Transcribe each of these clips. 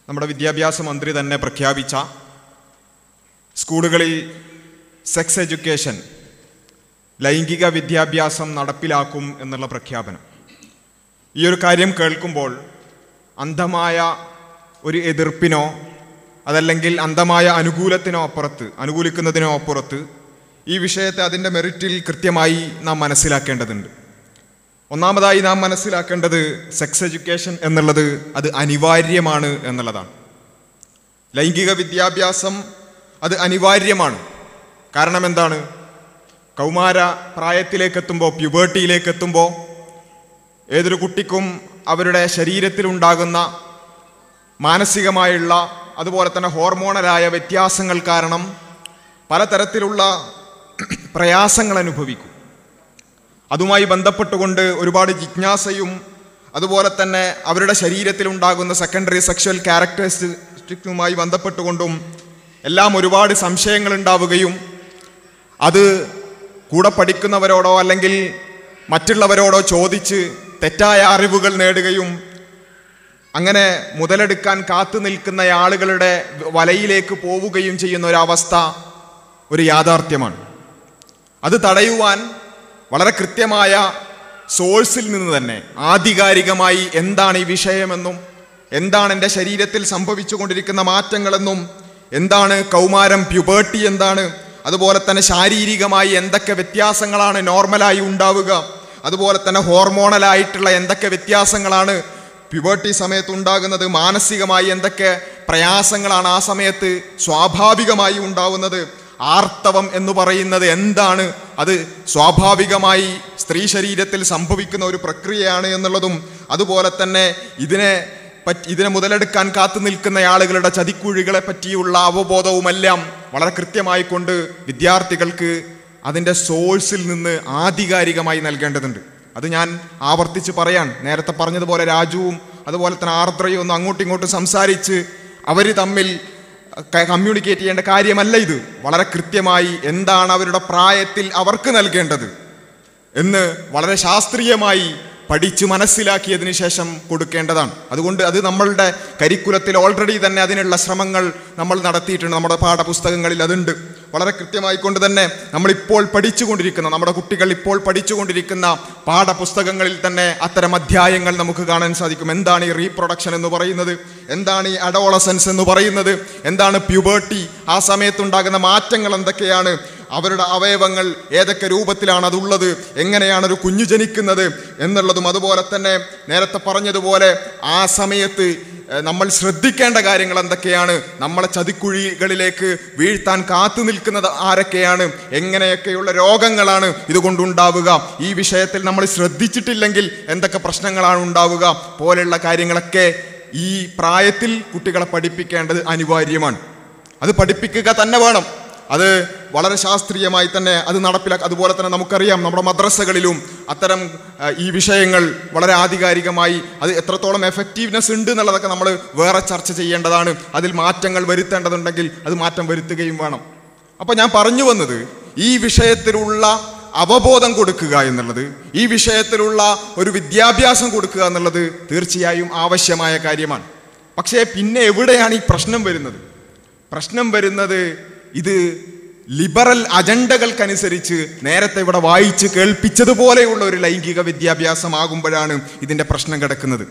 നമ്മുടെ വിദ്യാഭ്യാസ മന്ത്രി തന്നെ പ്രഖ്യാപിച്ച സ്കൂളുകളിൽ സെക്സ് എഡ്യൂക്കേഷൻ ലൈംഗിക വിദ്യാഭ്യാസം നടപ്പിലാക്കും എന്നുള്ള പ്രഖ്യാപനം ഈ ഒരു കാര്യം കേൾക്കുമ്പോൾ അന്ധമായ ഒരു എതിർപ്പിനോ അതല്ലെങ്കിൽ അന്ധമായ അനുകൂലത്തിനോ അപ്പുറത്ത് അനുകൂലിക്കുന്നതിനോ അപ്പുറത്ത് ഈ വിഷയത്തെ അതിൻ്റെ മെറിറ്റിൽ കൃത്യമായി നാം മനസ്സിലാക്കേണ്ടതുണ്ട് ഒന്നാമതായി നാം മനസ്സിലാക്കേണ്ടത് സെക്സ് എഡ്യൂക്കേഷൻ എന്നുള്ളത് അത് അനിവാര്യമാണ് എന്നുള്ളതാണ് ലൈംഗിക വിദ്യാഭ്യാസം അത് അനിവാര്യമാണ് കാരണം എന്താണ് കൗമാര പ്രായത്തിലേക്ക് എത്തുമ്പോൾ പ്യുബേർട്ടിയിലേക്ക് എത്തുമ്പോൾ ഏതൊരു കുട്ടിക്കും അവരുടെ ശരീരത്തിലുണ്ടാകുന്ന മാനസികമായുള്ള അതുപോലെ തന്നെ ഹോർമോണലായ വ്യത്യാസങ്ങൾ കാരണം പലതരത്തിലുള്ള പ്രയാസങ്ങൾ അനുഭവിക്കും അതുമായി ബന്ധപ്പെട്ടുകൊണ്ട് ഒരുപാട് ജിജ്ഞാസയും അതുപോലെ തന്നെ അവരുടെ ശരീരത്തിലുണ്ടാകുന്ന സെക്കൻഡറി സെക്ഷൽ ക്യാരക്ടറിസ്റ്റിക്കുമായി ബന്ധപ്പെട്ടുകൊണ്ടും എല്ലാം ഒരുപാട് സംശയങ്ങൾ ഉണ്ടാവുകയും അത് കൂടെ പഠിക്കുന്നവരോടോ അല്ലെങ്കിൽ മറ്റുള്ളവരോടോ ചോദിച്ച് തെറ്റായ അറിവുകൾ നേടുകയും അങ്ങനെ മുതലെടുക്കാൻ കാത്തു നിൽക്കുന്ന ആളുകളുടെ വലയിലേക്ക് പോവുകയും ചെയ്യുന്ന ഒരവസ്ഥ ഒരു യാഥാർത്ഥ്യമാണ് അത് തടയുവാൻ വളരെ കൃത്യമായ സോഴ്സിൽ നിന്ന് തന്നെ ആധികാരികമായി എന്താണ് ഈ വിഷയമെന്നും എന്താണ് എൻ്റെ ശരീരത്തിൽ സംഭവിച്ചുകൊണ്ടിരിക്കുന്ന മാറ്റങ്ങളെന്നും എന്താണ് കൗമാരം പ്യുബേർട്ടി എന്താണ് അതുപോലെ തന്നെ ശാരീരികമായി എന്തൊക്കെ വ്യത്യാസങ്ങളാണ് നോർമലായി ഉണ്ടാവുക അതുപോലെ തന്നെ ഹോർമോണലായിട്ടുള്ള എന്തൊക്കെ വ്യത്യാസങ്ങളാണ് പ്യുബേർട്ടി സമയത്ത് ഉണ്ടാകുന്നത് മാനസികമായി എന്തൊക്കെ പ്രയാസങ്ങളാണ് ആ സമയത്ത് സ്വാഭാവികമായി ഉണ്ടാവുന്നത് ആർത്തവം എന്ന് പറയുന്നത് എന്താണ് അത് സ്വാഭാവികമായി സ്ത്രീ ശരീരത്തിൽ സംഭവിക്കുന്ന ഒരു പ്രക്രിയയാണ് എന്നുള്ളതും അതുപോലെ തന്നെ ഇതിനെ പറ്റി ഇതിനെ മുതലെടുക്കാൻ കാത്തു നിൽക്കുന്ന ആളുകളുടെ ചതിക്കുഴികളെ പറ്റിയുള്ള അവബോധവുമെല്ലാം വളരെ കൃത്യമായി കൊണ്ട് വിദ്യാർത്ഥികൾക്ക് അതിൻ്റെ സോഴ്സിൽ നിന്ന് ആധികാരികമായി നൽകേണ്ടതുണ്ട് അത് ഞാൻ ആവർത്തിച്ച് പറയാൻ നേരത്തെ പറഞ്ഞതുപോലെ രാജുവും അതുപോലെ തന്നെ ആർദ്രയും ഒന്ന് അങ്ങോട്ടും ഇങ്ങോട്ടും സംസാരിച്ച് അവർ തമ്മിൽ കമ്മ്യൂണിക്കേറ്റ് ചെയ്യേണ്ട കാര്യമല്ല ഇത് വളരെ കൃത്യമായി എന്താണ് അവരുടെ പ്രായത്തിൽ അവർക്ക് നൽകേണ്ടത് എന്ന് വളരെ ശാസ്ത്രീയമായി പഠിച്ച് മനസ്സിലാക്കിയതിന് ശേഷം കൊടുക്കേണ്ടതാണ് അതുകൊണ്ട് അത് നമ്മളുടെ കരിക്കുലത്തിൽ ഓൾറെഡി തന്നെ അതിനുള്ള ശ്രമങ്ങൾ നമ്മൾ നടത്തിയിട്ടുണ്ട് നമ്മുടെ പാഠപുസ്തകങ്ങളിൽ അതുണ്ട് വളരെ കൃത്യമായി കൊണ്ട് തന്നെ നമ്മളിപ്പോൾ പഠിച്ചുകൊണ്ടിരിക്കുന്ന നമ്മുടെ കുട്ടികൾ ഇപ്പോൾ പഠിച്ചുകൊണ്ടിരിക്കുന്ന പാഠപുസ്തകങ്ങളിൽ തന്നെ അത്തരം അധ്യായങ്ങൾ നമുക്ക് കാണാൻ സാധിക്കും എന്താണ് ഈ റീപ്രൊഡക്ഷൻ എന്ന് പറയുന്നത് എന്താണ് ഈ അഡോളസൻസ് എന്ന് പറയുന്നത് എന്താണ് പ്യൂബേർട്ടി ആ സമയത്തുണ്ടാകുന്ന മാറ്റങ്ങൾ എന്തൊക്കെയാണ് അവരുടെ അവയവങ്ങൾ ഏതൊക്കെ രൂപത്തിലാണ് അതുള്ളത് എങ്ങനെയാണ് ഒരു കുഞ്ഞു ജനിക്കുന്നത് എന്നുള്ളതും അതുപോലെ തന്നെ നേരത്തെ പറഞ്ഞതുപോലെ ആ സമയത്ത് ഏഹ്, നമ്മൾ ശ്രദ്ധിക്കേണ്ട കാര്യങ്ങൾ എന്തൊക്കെയാണ് നമ്മളെ ചതിക്കുഴികളിലേക്ക് വീഴ്ത്താൻ കാത്തു നിൽക്കുന്നത് ആരൊക്കെയാണ് എങ്ങനെയൊക്കെയുള്ള രോഗങ്ങളാണ് ഇതുകൊണ്ടുണ്ടാവുക ഈ വിഷയത്തിൽ നമ്മൾ ശ്രദ്ധിച്ചിട്ടില്ലെങ്കിൽ എന്തൊക്കെ പ്രശ്നങ്ങളാണ് ഉണ്ടാവുക പോലെയുള്ള കാര്യങ്ങളൊക്കെ ഈ പ്രായത്തിൽ കുട്ടികളെ പഠിപ്പിക്കേണ്ടത് അനിവാര്യമാണ് അത് പഠിപ്പിക്കുക തന്നെ വേണം അത് വളരെ ശാസ്ത്രീയമായി തന്നെ അത് നടപ്പിലാക്കുക അതുപോലെ തന്നെ നമുക്കറിയാം നമ്മുടെ മദ്രസകളിലും അത്തരം ആ, ഈ വിഷയങ്ങൾ വളരെ ആധികാരികമായി അത് എത്രത്തോളം എഫക്റ്റീവ്നെസ് ഉണ്ട് എന്നുള്ളതൊക്കെ നമ്മൾ വേറെ ചർച്ച ചെയ്യേണ്ടതാണ് അതിൽ മാറ്റങ്ങൾ വരുത്തേണ്ടതുണ്ടെങ്കിൽ അത് മാറ്റം വരുത്തുകയും വേണം അപ്പോൾ ഞാൻ പറഞ്ഞു വന്നത് ഈ വിഷയത്തിലുള്ള അവബോധം കൊടുക്കുക എന്നുള്ളത് ഈ വിഷയത്തിലുള്ള ഒരു വിദ്യാഭ്യാസം കൊടുക്കുക എന്നുള്ളത് തീർച്ചയായും ആവശ്യമായ കാര്യമാണ് പക്ഷേ പിന്നെ എവിടെയാണ് ഈ പ്രശ്നം വരുന്നത് പ്രശ്നം വരുന്നത് ഇത് ലിബറൽ അജണ്ടകൾക്കനുസരിച്ച് നേരത്തെ ഇവിടെ വായിച്ച് കേൾപ്പിച്ചതുപോലെയുള്ള ഒരു ലൈംഗിക വിദ്യാഭ്യാസമാകുമ്പോഴാണ് ഇതിൻ്റെ പ്രശ്നം കിടക്കുന്നത്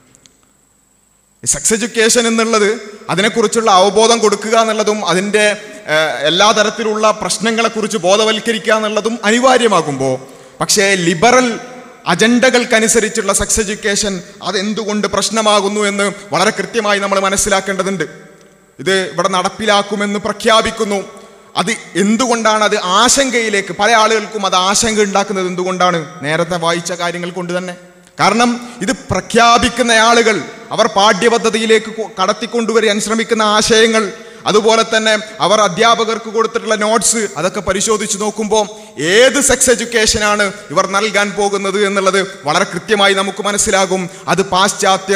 സെക്സ് എഡ്യൂക്കേഷൻ എന്നുള്ളത് അതിനെക്കുറിച്ചുള്ള അവബോധം കൊടുക്കുക എന്നുള്ളതും അതിൻ്റെ ഏഹ്, എല്ലാ തരത്തിലുള്ള പ്രശ്നങ്ങളെക്കുറിച്ച് ബോധവൽക്കരിക്കുക എന്നുള്ളതും അനിവാര്യമാകുമ്പോൾ പക്ഷേ ലിബറൽ അജണ്ടകൾക്കനുസരിച്ചുള്ള സെക്സ് എഡ്യൂക്കേഷൻ അതെന്തുകൊണ്ട് പ്രശ്നമാകുന്നു എന്ന് വളരെ കൃത്യമായി നമ്മൾ മനസ്സിലാക്കേണ്ടതുണ്ട് ഇത് ഇവിടെ നടപ്പിലാക്കുമെന്ന് പ്രഖ്യാപിക്കുന്നു അത് എന്തുകൊണ്ടാണ് അത് ആശങ്കയിലേക്ക് പല ആളുകൾക്കും അത് ആശങ്ക ഉണ്ടാക്കുന്നത് എന്തുകൊണ്ടാണ് നേരത്തെ വായിച്ച കാര്യങ്ങൾ കൊണ്ട് തന്നെ കാരണം ഇത് പ്രഖ്യാപിക്കുന്ന ആളുകൾ അവർ പാഠ്യപദ്ധതിയിലേക്ക് കൊ- കടത്തിക്കൊണ്ടുവരാൻ ശ്രമിക്കുന്ന ആശയങ്ങൾ അതുപോലെ തന്നെ അവർ അധ്യാപകർക്ക് കൊടുത്തിട്ടുള്ള നോട്ട്സ് അതൊക്കെ പരിശോധിച്ച് നോക്കുമ്പോൾ ഏത് സെക്സ് എഡ്യൂക്കേഷനാണ് ഇവർ നൽകാൻ പോകുന്നത് എന്നുള്ളത് വളരെ കൃത്യമായി നമുക്ക് മനസ്സിലാകും അത് പാശ്ചാത്യർ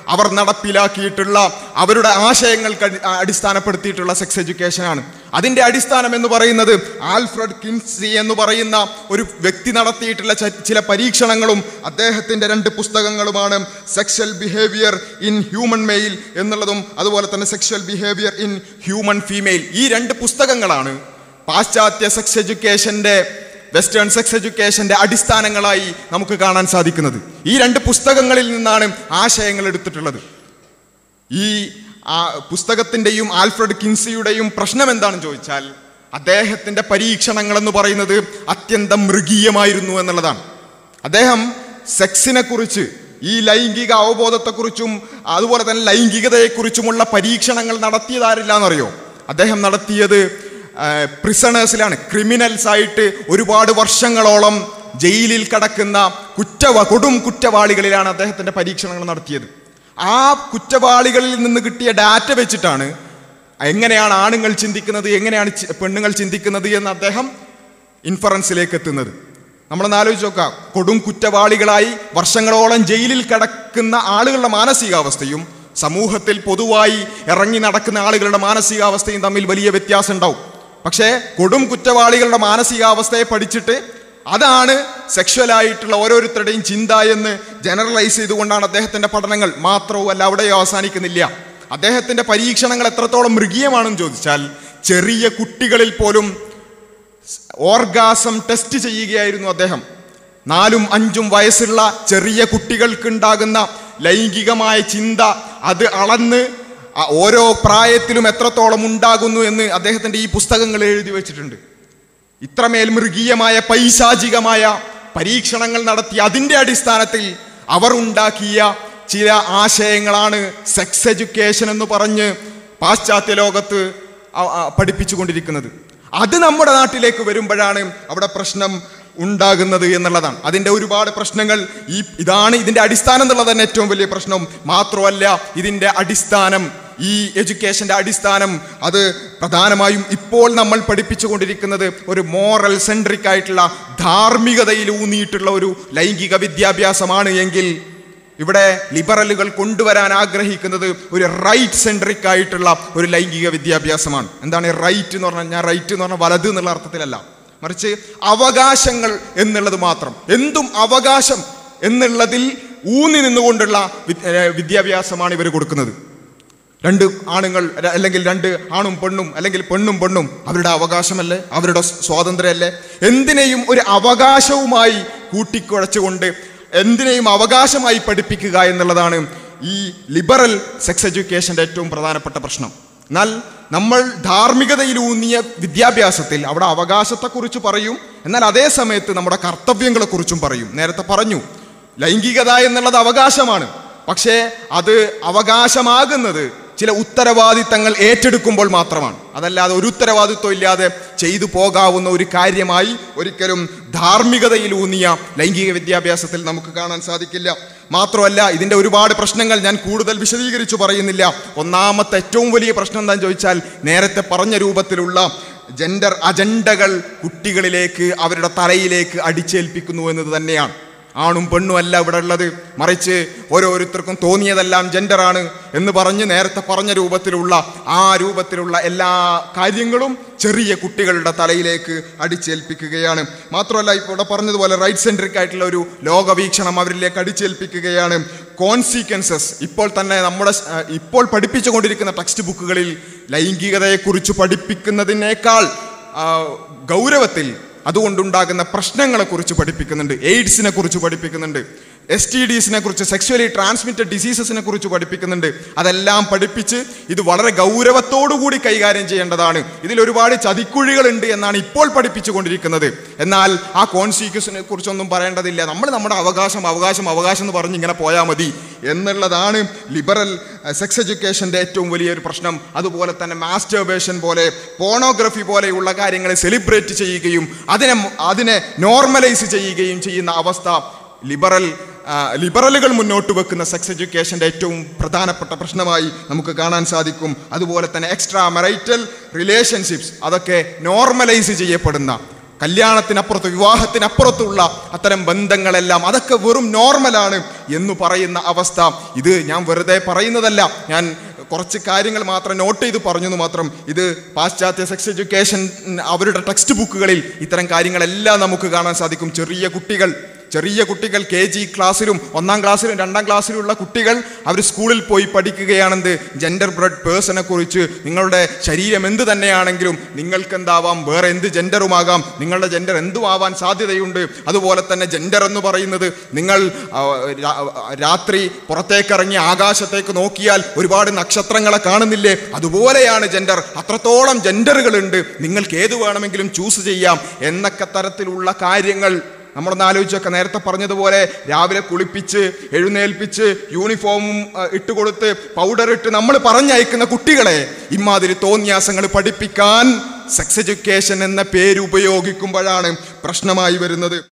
അവർ നടപ്പിലാക്കിയിട്ടുള്ള അവരുടെ ആശയങ്ങൾക്ക് അടി- അടിസ്ഥാനപ്പെടുത്തിയിട്ടുള്ള സെക്സ് എഡ്യൂക്കേഷനാണ് അതിൻ്റെ അടിസ്ഥാനം എന്ന് പറയുന്നത് ആൽഫ്രഡ് കിൻസി എന്ന് പറയുന്ന ഒരു വ്യക്തി നടത്തിയിട്ടുള്ള ച- ചില പരീക്ഷണങ്ങളും അദ്ദേഹത്തിൻ്റെ രണ്ട് പുസ്തകങ്ങളുമാണ് sexual behaviour in human male എന്നുള്ളതും അതുപോലെ തന്നെ sexual behaviour in human female ഈ രണ്ട് പുസ്തകങ്ങളാണ് പാശ്ചാത്യ സെക്സ് എഡ്യൂക്കേഷൻ്റെ വെസ്റ്റേൺ സെക്സ് എഡ്യൂക്കേഷൻ്റെ അടിസ്ഥാനങ്ങളായി നമുക്ക് കാണാൻ സാധിക്കുന്നത് ഈ രണ്ട് പുസ്തകങ്ങളിൽ നിന്നാണ് ആശയങ്ങൾ എടുത്തിട്ടുള്ളത് ഈ ആ പുസ്തകത്തിൻ്റെയും ആൽഫ്രഡ് കിൻസിയുടെയും പ്രശ്നം എന്താണെന്ന് ചോദിച്ചാൽ അദ്ദേഹത്തിൻ്റെ പരീക്ഷണങ്ങൾ എന്ന് പറയുന്നത് അത്യന്തം മൃഗീയമായിരുന്നു എന്നുള്ളതാണ് അദ്ദേഹം സെക്സിനെ കുറിച്ച് ഈ ലൈംഗിക അവബോധത്തെക്കുറിച്ചും അതുപോലെ തന്നെ ലൈംഗികതയെക്കുറിച്ചുമുള്ള പരീക്ഷണങ്ങൾ നടത്തിയതാരില്ല എന്നറിയോ അദ്ദേഹം നടത്തിയത് പ്രിസണേഴ്സിലാണ് ക്രിമിനൽസ് ആയിട്ട് ഒരുപാട് വർഷങ്ങളോളം ജയിലിൽ കടക്കുന്ന കുറ്റവ കൊടും കുറ്റവാളികളിലാണ് അദ്ദേഹത്തിൻ്റെ പരീക്ഷണങ്ങൾ നടത്തിയത് ആ കുറ്റവാളികളിൽ നിന്ന് കിട്ടിയ ഡാറ്റ വെച്ചിട്ടാണ് എങ്ങനെയാണ് ആണുങ്ങൾ ചിന്തിക്കുന്നത് എങ്ങനെയാണ് ചി- പെണ്ണുങ്ങൾ ചിന്തിക്കുന്നത് എന്ന് അദ്ദേഹം ഇൻഫറൻസിലേക്ക് എത്തുന്നത് നമ്മളൊന്ന് ആലോചിച്ച് നോക്കാം കൊടും കുറ്റവാളികളായി വർഷങ്ങളോളം ജയിലിൽ കിടക്കുന്ന ആളുകളുടെ മാനസികാവസ്ഥയും സമൂഹത്തിൽ പൊതുവായി ഇറങ്ങി നടക്കുന്ന ആളുകളുടെ മാനസികാവസ്ഥയും തമ്മിൽ വലിയ വ്യത്യാസം ഉണ്ടാവും പക്ഷേ കൊടും കുറ്റവാളികളുടെ മാനസികാവസ്ഥയെ പഠിച്ചിട്ട് അതാണ് സെക്ഷുവലായിട്ടുള്ള ഓരോരുത്തരുടെയും ചിന്ത എന്ന് ജനറലൈസ് ചെയ്തുകൊണ്ടാണ് അദ്ദേഹത്തിന്റെ പഠനങ്ങൾ മാത്രവുമല്ല അവിടെ അവസാനിക്കുന്നില്ല അദ്ദേഹത്തിന്റെ പരീക്ഷണങ്ങൾ എത്രത്തോളം മൃഗീയമാണെന്ന് ചോദിച്ചാൽ ചെറിയ കുട്ടികളിൽ പോലും ഓർഗാസം ടെസ്റ്റ് ചെയ്യുകയായിരുന്നു അദ്ദേഹം നാലും അഞ്ചും വയസ്സുള്ള ചെറിയ കുട്ടികൾക്കുണ്ടാകുന്ന ലൈംഗികമായ ചിന്ത അത് അളന്ന് ആ ഓരോ പ്രായത്തിലും എത്രത്തോളം ഉണ്ടാകുന്നു എന്ന് അദ്ദേഹത്തിൻ്റെ ഈ പുസ്തകങ്ങൾ എഴുതി വെച്ചിട്ടുണ്ട് ഇത്രമേൽ മൃഗീയമായ പൈശാചികമായ പരീക്ഷണങ്ങൾ നടത്തി അതിൻ്റെ അടിസ്ഥാനത്തിൽ അവർ ഉണ്ടാക്കിയ ചില ആശയങ്ങളാണ് സെക്സ് എഡ്യൂക്കേഷൻ എന്ന് പറഞ്ഞ് പാശ്ചാത്യ ലോകത്ത് അ- അ- പഠിപ്പിച്ചുകൊണ്ടിരിക്കുന്നത് അത് നമ്മുടെ നാട്ടിലേക്ക് വരുമ്പോഴാണ് അവിടെ പ്രശ്നം ഉണ്ടാകുന്നത് എന്നുള്ളതാണ് അതിൻ്റെ ഒരുപാട് പ്രശ്നങ്ങൾ ഈ ഇതാണ് ഇതിൻ്റെ അടിസ്ഥാനം എന്നുള്ളത് തന്നെ ഏറ്റവും വലിയ പ്രശ്നം മാത്രമല്ല ഇതിൻ്റെ അടിസ്ഥാനം ഈ എഡ്യൂക്കേഷൻ്റെ അടിസ്ഥാനം അത് പ്രധാനമായും ഇപ്പോൾ നമ്മൾ പഠിപ്പിച്ചുകൊണ്ടിരിക്കുന്നത് ഒരു മോറൽ സെൻട്രിക് ആയിട്ടുള്ള ധാർമ്മികതയിൽ ഊന്നിയിട്ടുള്ള ഒരു ലൈംഗിക വിദ്യാഭ്യാസമാണ് എങ്കിൽ ഇവിടെ ലിബറലുകൾ കൊണ്ടുവരാൻ ആഗ്രഹിക്കുന്നത് ഒരു റൈറ്റ് സെൻട്രിക് ആയിട്ടുള്ള ഒരു ലൈംഗിക വിദ്യാഭ്യാസമാണ് എന്താണ് റൈറ്റ് എന്ന് പറഞ്ഞാൽ ഞാൻ റൈറ്റ് എന്ന് പറഞ്ഞാൽ വലത് എന്നുള്ള അർത്ഥത്തിലല്ല മറിച്ച് അവകാശങ്ങൾ എന്നുള്ളത് മാത്രം എന്തും അവകാശം എന്നുള്ളതിൽ ഊന്നി നിന്നുകൊണ്ടുള്ള വി- ഏർ വിദ്യാഭ്യാസമാണ് ഇവർ കൊടുക്കുന്നത് രണ്ട് ആണുങ്ങൾ ര- അല്ലെങ്കിൽ രണ്ട് ആണും പെണ്ണും അല്ലെങ്കിൽ പെണ്ണും പെണ്ണും അവരുടെ അവകാശമല്ലേ അവരുടെ സ് സ്വാതന്ത്ര്യമല്ലേ എന്തിനേയും ഒരു അവകാശവുമായി കൂട്ടിക്കുഴച്ചുകൊണ്ട് എന്തിനേയും അവകാശമായി പഠിപ്പിക്കുക എന്നുള്ളതാണ് ഈ ലിബറൽ സെക്സ് എഡ്യൂക്കേഷൻ്റെ ഏറ്റവും പ്രധാനപ്പെട്ട പ്രശ്നം എന്നാൽ നമ്മൾ ധാർമ്മികതയിലൂന്നിയ വിദ്യാഭ്യാസത്തിൽ അവിടെ അവകാശത്തെക്കുറിച്ച് പറയും എന്നാൽ അതേ സമയത്ത് നമ്മുടെ കർത്തവ്യങ്ങളെക്കുറിച്ചും പറയും നേരത്തെ പറഞ്ഞു ലൈംഗികത എന്നുള്ളത് അവകാശമാണ് പക്ഷേ അത് അവകാശമാകുന്നത് ചില ഉത്തരവാദിത്തങ്ങൾ ഏറ്റെടുക്കുമ്പോൾ മാത്രമാണ് അതല്ലാതെ ഒരു ഉത്തരവാദിത്വം ഇല്ലാതെ ചെയ്തു പോകാവുന്ന ഒരു കാര്യമായി ഒരിക്കലും ധാർമ്മികതയിലൂന്നിയ ലൈംഗിക വിദ്യാഭ്യാസത്തിൽ നമുക്ക് കാണാൻ സാധിക്കില്ല മാത്രമല്ല ഇതിൻ്റെ ഒരുപാട് പ്രശ്നങ്ങൾ ഞാൻ കൂടുതൽ വിശദീകരിച്ചു പറയുന്നില്ല ഒന്നാമത്തെ ഏറ്റവും വലിയ പ്രശ്നം എന്താണെന്ന് ചോദിച്ചാൽ നേരത്തെ പറഞ്ഞ രൂപത്തിലുള്ള ജെൻഡർ അജണ്ടകൾ കുട്ടികളിലേക്ക് അവരുടെ തലയിലേക്ക് അടിച്ചേൽപ്പിക്കുന്നു എന്നത് തന്നെയാണ് ആണും പെണ്ണും അല്ല ഇവിടെ ഉള്ളത് മറിച്ച് ഓരോരുത്തർക്കും തോന്നിയതെല്ലാം ജെൻഡറാണ് എന്ന് പറഞ്ഞ് നേരത്തെ പറഞ്ഞ രൂപത്തിലുള്ള ആ രൂപത്തിലുള്ള എല്ലാ കാര്യങ്ങളും ചെറിയ കുട്ടികളുടെ തലയിലേക്ക് അടിച്ചേൽപ്പിക്കുകയാണ് മാത്രമല്ല ഇപ്പോൾ ഇവിടെ പറഞ്ഞതുപോലെ റൈറ്റ് സെൻട്രിക് ആയിട്ടുള്ള ഒരു ലോകവീക്ഷണം അവരിലേക്ക് അടിച്ചേൽപ്പിക്കുകയാണ് കോൺസിക്വൻസസ് ഇപ്പോൾ തന്നെ നമ്മുടെ സ്- ആ, ഇപ്പോൾ പഠിപ്പിച്ചുകൊണ്ടിരിക്കുന്ന ടെക്സ്റ്റ് ബുക്കുകളിൽ ലൈംഗികതയെക്കുറിച്ച് പഠിപ്പിക്കുന്നതിനേക്കാൾ ആ, ഗൗരവത്തിൽ അതുകൊണ്ടുണ്ടാകുന്ന പ്രശ്നങ്ങളെക്കുറിച്ച് പഠിപ്പിക്കുന്നുണ്ട് എയ്ഡ്സിനെ കുറിച്ച് പഠിപ്പിക്കുന്നുണ്ട് എസ് ടി ഡിസിനെ കുറിച്ച് സെക്സ്വലി ട്രാൻസ്മിറ്റഡ് ഡിസീസസിനെ കുറിച്ച് പഠിപ്പിക്കുന്നുണ്ട് അതെല്ലാം പഠിപ്പിച്ച് ഇത് വളരെ ഗൗരവത്തോടു കൂടി കൈകാര്യം ചെയ്യേണ്ടതാണ് ഇതിൽ ഒരുപാട് ചതിക്കുഴികളുണ്ട് എന്നാണ് ഇപ്പോൾ പഠിപ്പിച്ചുകൊണ്ടിരിക്കുന്നത് എന്നാൽ ആ കോൺസിക്വൻസിനെ കുറിച്ചൊന്നും പറയേണ്ടതില്ല നമ്മൾ നമ്മുടെ അവകാശം അവകാശം അവകാശം എന്ന് പറഞ്ഞ് ഇങ്ങനെ പോയാൽ മതി എന്നുള്ളതാണ് ലിബറൽ സെക്സ് എഡ്യൂക്കേഷൻ്റെ ഏറ്റവും വലിയൊരു പ്രശ്നം അതുപോലെ തന്നെ മാസ്റ്റർബേഷൻ പോലെ പോണോഗ്രഫി പോലെയുള്ള കാര്യങ്ങളെ സെലിബ്രേറ്റ് ചെയ്യുകയും അതിനെ അതിനെ നോർമലൈസ് ചെയ്യുകയും ചെയ്യുന്ന അവസ്ഥ ലിബറൽ ആ, ലിബറലുകൾ മുന്നോട്ട് വെക്കുന്ന സെക്സ് എഡ്യൂക്കേഷൻ്റെ ഏറ്റവും പ്രധാനപ്പെട്ട പ്രശ്നമായി നമുക്ക് കാണാൻ സാധിക്കും അതുപോലെ തന്നെ എക്സ്ട്രാ മെറൈറ്റൽ റിലേഷൻഷിപ്സ് അതൊക്കെ നോർമലൈസ് ചെയ്യപ്പെടുന്ന കല്യാണത്തിനപ്പുറത്ത് വിവാഹത്തിനപ്പുറത്തുള്ള അത്തരം ബന്ധങ്ങളെല്ലാം അതൊക്കെ വെറും നോർമലാണ് എന്ന് പറയുന്ന അവസ്ഥ ഇത് ഞാൻ വെറുതെ പറയുന്നതല്ല ഞാൻ കുറച്ച് കാര്യങ്ങൾ മാത്രം നോട്ട് ചെയ്ത് പറഞ്ഞു എന്ന് മാത്രം ഇത് പാശ്ചാത്യ സെക്സ് എഡ്യൂക്കേഷൻ അവരുടെ ടെക്സ്റ്റ് ബുക്കുകളിൽ ഇത്തരം കാര്യങ്ങളെല്ലാം നമുക്ക് കാണാൻ സാധിക്കും ചെറിയ കുട്ടികൾ ചെറിയ കുട്ടികൾ കെ ജി ക്ലാസ്സിലും ഒന്നാം ക്ലാസ്സിലും രണ്ടാം ക്ലാസ്സിലുള്ള കുട്ടികൾ അവർ സ്കൂളിൽ പോയി പഠിക്കുകയാണെന്ത് ജെൻഡർ ബ്രെഡ് പേഴ്സണെ കുറിച്ച് നിങ്ങളുടെ ശരീരം എന്ത് തന്നെയാണെങ്കിലും നിങ്ങൾക്ക് എന്താവാം വേറെ എന്ത് ജെൻഡറുമാകാം നിങ്ങളുടെ ജെൻഡർ എന്തും ആവാൻ സാധ്യതയുണ്ട് അതുപോലെ തന്നെ ജെൻഡർ എന്ന് പറയുന്നത് നിങ്ങൾ ആ, രാ- രാത്രി പുറത്തേക്കിറങ്ങി ആകാശത്തേക്ക് നോക്കിയാൽ ഒരുപാട് നക്ഷത്രങ്ങളെ കാണുന്നില്ലേ അതുപോലെയാണ് ജെൻഡർ അത്രത്തോളം ജെൻഡറുകളുണ്ട് നിങ്ങൾക്ക് ഏത് വേണമെങ്കിലും ചൂസ് ചെയ്യാം എന്നൊക്കെ തരത്തിലുള്ള കാര്യങ്ങൾ നമ്മളൊന്ന് ആലോചിച്ചൊക്കെ നേരത്തെ പറഞ്ഞതുപോലെ രാവിലെ കുളിപ്പിച്ച് എഴുന്നേൽപ്പിച്ച് യൂണിഫോമും ആ, ഇട്ടുകൊടുത്ത് പൗഡർ ഇട്ട് നമ്മൾ പറഞ്ഞയക്കുന്ന കുട്ടികളെ ഇമാതിരി തോന്നിയാസങ്ങൾ പഠിപ്പിക്കാൻ സെക്സ് എഡ്യൂക്കേഷൻ എന്ന പേര് ഉപയോഗിക്കുമ്പോഴാണ് പ്രശ്നമായി വരുന്നത്